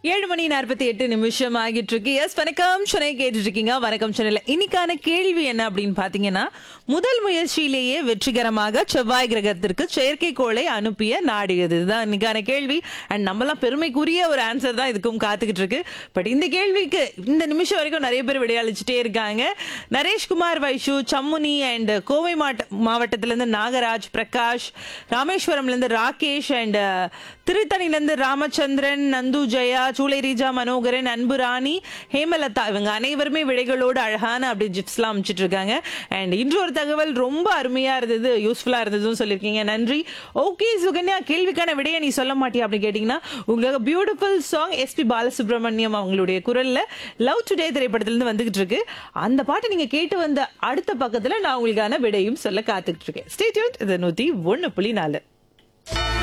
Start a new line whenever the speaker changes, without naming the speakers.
ஏழு மணி நாற்பத்தி எட்டு நிமிஷம் ஆகிட்டு இருக்கு எஸ் வணக்கம் சென்னை கேட்டுட்டு இருக்கீங்க வணக்கம் சென்னையில இன்னைக்கான கேள்வி என்ன அப்படின்னு பாத்தீங்கன்னா முதல் முயற்சியிலேயே வெற்றிகரமாக செவ்வாய் கிரகத்திற்கு செயற்கைக்கோளை அனுப்பிய நாடு எது இதுதான் இன்னைக்கான கேள்வி அண்ட் நம்மலாம் பெருமைக்குரிய ஒரு ஆன்சர் தான் இதுக்கும் காத்துக்கிட்டு இருக்கு பட் இந்த கேள்விக்கு இந்த நிமிஷம் வரைக்கும் நிறைய பேர் விடையளிச்சுட்டே இருக்காங்க நரேஷ்குமார் வைஷு சம்முனி அண்ட் கோவை மாவட்ட மாவட்டத்துல இருந்து நாகராஜ் பிரகாஷ் ராமேஸ்வரம்ல இருந்து ராகேஷ் அண்ட் திருத்தணில இருந்து ராமச்சந்திரன் நந்து ஜெயா சூளை ரீஜா மனோகரன் அன்பு ராணி ஹேமலதா இவங்க அனைவருமே விடைகளோடு அழகான அப்படி ஜிப்ஸ்லாம் அமைச்சிட்டு இருக்காங்க அண்ட் இன்று ஒரு தகவல் ரொம்ப அருமையா இருந்தது யூஸ்ஃபுல்லா இருந்ததும் சொல்லியிருக்கீங்க நன்றி ஓகே சுகன்யா கேள்விக்கான விடையை நீ சொல்ல மாட்டியா அப்படின்னு கேட்டீங்கன்னா உங்களுக்கு பியூட்டிஃபுல் சாங் எஸ்பி பாலசுப்ரமணியம் அவங்களுடைய குரல்ல லவ் டுடே திரைப்படத்திலிருந்து வந்துகிட்டு இருக்கு அந்த பாட்டை நீங்க கேட்டு வந்த அடுத்த பக்கத்துல நான் உங்களுக்கான விடையும் சொல்ல காத்துக்கிட்டு இருக்கேன் ஸ்டேட்யூட் இது நூத்தி ஒன்னு புள்ளி நாலு